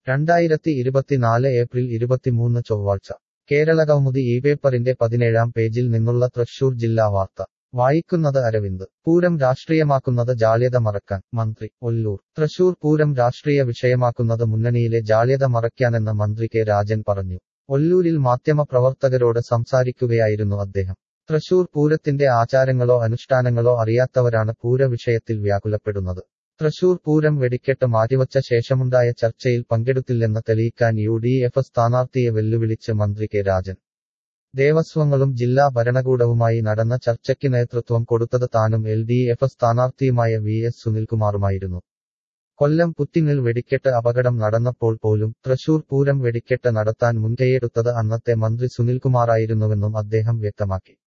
രണ്ടായിരത്തി ഇരുപത്തിനാല് ഏപ്രിൽ ഇരുപത്തിമൂന്ന് ചൊവ്വാഴ്ച കേരള കൗമുദി ഈ പേപ്പറിന്റെ പതിനേഴാം പേജിൽ നിന്നുള്ള തൃശൂർ ജില്ലാ വാർത്ത വായിക്കുന്നത് അരവിന്ദ് പൂരം രാഷ്ട്രീയമാക്കുന്നത് ജാള്യത മറക്കാൻ മന്ത്രി ഒല്ലൂർ തൃശൂർ പൂരം രാഷ്ട്രീയ വിഷയമാക്കുന്നത് മുന്നണിയിലെ ജാള്യത മറയ്ക്കാനെന്ന് മന്ത്രി കെ രാജൻ പറഞ്ഞു ഒല്ലൂരിൽ മാധ്യമപ്രവർത്തകരോട് സംസാരിക്കുകയായിരുന്നു അദ്ദേഹം തൃശൂർ പൂരത്തിന്റെ ആചാരങ്ങളോ അനുഷ്ഠാനങ്ങളോ അറിയാത്തവരാണ് പൂര വിഷയത്തിൽ വ്യാകുലപ്പെടുന്നത് തൃശൂർ പൂരം വെടിക്കെട്ട് മാറ്റിവച്ച ശേഷമുണ്ടായ ചർച്ചയിൽ പങ്കെടുത്തില്ലെന്ന് തെളിയിക്കാൻ യു ഡി എഫ് സ്ഥാനാർത്ഥിയെ വെല്ലുവിളിച്ച് മന്ത്രി കെ രാജൻ ദേവസ്വങ്ങളും ജില്ലാ ഭരണകൂടവുമായി നടന്ന ചർച്ചയ്ക്ക് നേതൃത്വം കൊടുത്തത് താനും എൽ ഡി എഫ് സ്ഥാനാർത്ഥിയുമായ വി എസ് സുനിൽകുമാറുമായിരുന്നു കൊല്ലം പുത്തിങ്ങിൽ വെടിക്കെട്ട് അപകടം നടന്നപ്പോൾ പോലും തൃശൂർ പൂരം വെടിക്കെട്ട് നടത്താൻ മുൻകൈയെടുത്തത് അന്നത്തെ മന്ത്രി സുനിൽകുമാറായിരുന്നുവെന്നും അദ്ദേഹം വ്യക്തമാക്കി